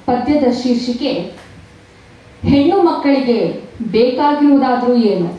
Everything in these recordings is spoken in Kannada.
ಪದ್ಯದ ಶೀರ್ಷಿಕೆ ಹೆಣ್ಣು ಮಕ್ಕಳಿಗೆ ಬೇಕಾಗಿರುವುದಾದ್ರೂ ಏನು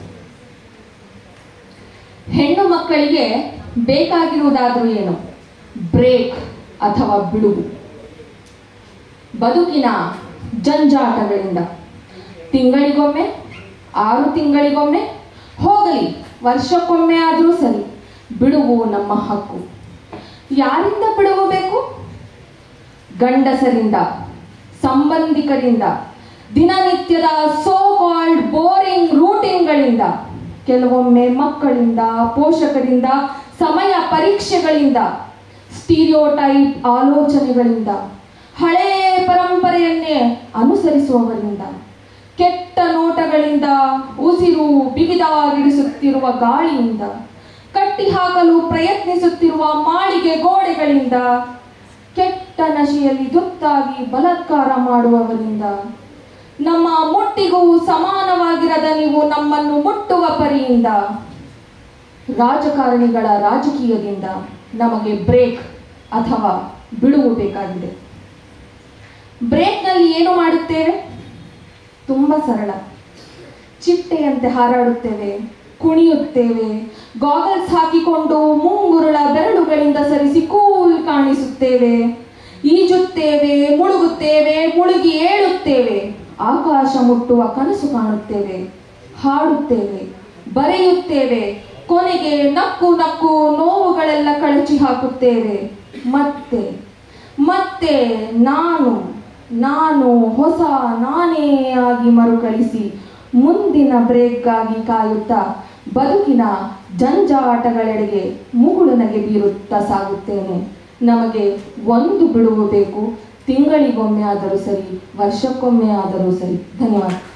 ಹೆಣ್ಣು ಮಕ್ಕಳಿಗೆ ಬೇಕಾಗಿರುವುದಾದ್ರೂ ಏನು ಬ್ರೇಕ್ ಅಥವಾ ಬಿಡುವು ಬದುಕಿನ ಜಂಜಾಟಗಳಿಂದ ತಿಂಗಳಿಗೊಮ್ಮೆ ಆರು ತಿಂಗಳಿಗೊಮ್ಮೆ ಹೋಗಲಿ ವರ್ಷಕ್ಕೊಮ್ಮೆ ಆದರೂ ಸರಿ ಬಿಡುವು ನಮ್ಮ ಹಕ್ಕು ಯಾರಿಂದ ಬಿಡುವು ಬೇಕು ಗಂಡಸರಿಂದ ಸಂಬಂಧಿಕರಿಂದ ದಿನನಿತ್ಯದ ಸೋ ಕಾಲ್ಡ್ ಬೋರಿಂಗ್ ರೂಟಿನ್ಗಳಿಂದ ಕೆಲವೊಮ್ಮೆ ಮಕ್ಕಳಿಂದ ಪೋಷಕರಿಂದ ಸಮಯ ಪರೀಕ್ಷೆಗಳಿಂದ ಸ್ಟೀರಿಯೋಟೈಪ್ ಆಲೋಚನೆಗಳಿಂದ ಹಳೆಯ ಪರಂಪರೆಯನ್ನೇ ಅನುಸರಿಸುವವರಿಂದ ಕೆಟ್ಟ ನೋಟಗಳಿಂದ ಉಸಿರು ಬಿಗಿದಾಗಿಡಿಸುತ್ತಿರುವ ಗಾಳಿಯಿಂದ ಕಟ್ಟಿ ಹಾಕಲು ಪ್ರಯತ್ನಿಸುತ್ತಿರುವ ಮಾಳಿಗೆ ಗೋಡೆಗಳಿಂದ ಕೆಟ್ಟ ನಶೆಯಲ್ಲಿ ತುತ್ತಾಗಿ ಬಲಾತ್ಕಾರ ಮಾಡುವವರಿಂದ ನಮ್ಮ ಮುಟ್ಟಿಗೂ ಸಮಾನವಾಗಿರದ ನೀವು ನಮ್ಮನ್ನು ಮುಟ್ಟುವ ಪರಿಯಿಂದ ರಾಜಕಾರಣಿಗಳ ರಾಜಕೀಯದಿಂದ ನಮಗೆ ಬ್ರೇಕ್ ಅಥವಾ ಬಿಡುವು ಬೇಕಾಗಿದೆ ಬ್ರೇಕ್ನಲ್ಲಿ ಏನು ಮಾಡುತ್ತೇವೆ ತುಂಬ ಸರಳ ಚಿಟ್ಟೆಯಂತೆ ಹಾರಾಡುತ್ತೇವೆ ಕುಣಿಯುತ್ತೇವೆ ಗಾಗಲ್ಸ್ ಹಾಕಿಕೊಂಡು ಮುಂಗುರುಳ ಬೆರಳುಗಳಿಂದ ಸರಿಸಿ ಕೂಲ್ ಕಾಣಿಸುತ್ತೇವೆ ಈಜುತ್ತೇವೆ ಮುಳುಗುತ್ತೇವೆ ಮುಳುಗಿ ಏಳುತ್ತೇವೆ ಆಕಾಶ ಮುಟ್ಟುವ ಕನಸು ಕಾಣುತ್ತೇವೆ ಹಾಡುತ್ತೇವೆ ಬರೆಯುತ್ತೇವೆ ಕೊನೆಗೆ ನಕ್ಕು ನಕ್ಕು ನೋವುಗಳೆಲ್ಲ ಕಳಚಿ ಹಾಕುತ್ತೇವೆ ಮತ್ತೆ ಮತ್ತೆ ನಾನು ನಾನು ಹೊಸ ನಾನೇ ಆಗಿ ಮರುಕಳಿಸಿ ಮುಂದಿನ ಬ್ರೇಕ್ಗಾಗಿ ಕಾಯುತ್ತಾ ಬದುಕಿನ ಜಂಜಾಟಗಳೆಡೆಗೆ ಮುಗುಳು ನಗೆ ಬೀರುತ್ತಾ ಸಾಗುತ್ತೇನೆ ನಮಗೆ ಒಂದು ಬಿಡುವು ಬೇಕು ತಿಂಗಳಿಗೊಮ್ಮೆ ಆದರೂ ಸರಿ ವರ್ಷಕ್ಕೊಮ್ಮೆ ಆದರೂ ಸರಿ ಧನ್ಯವಾದ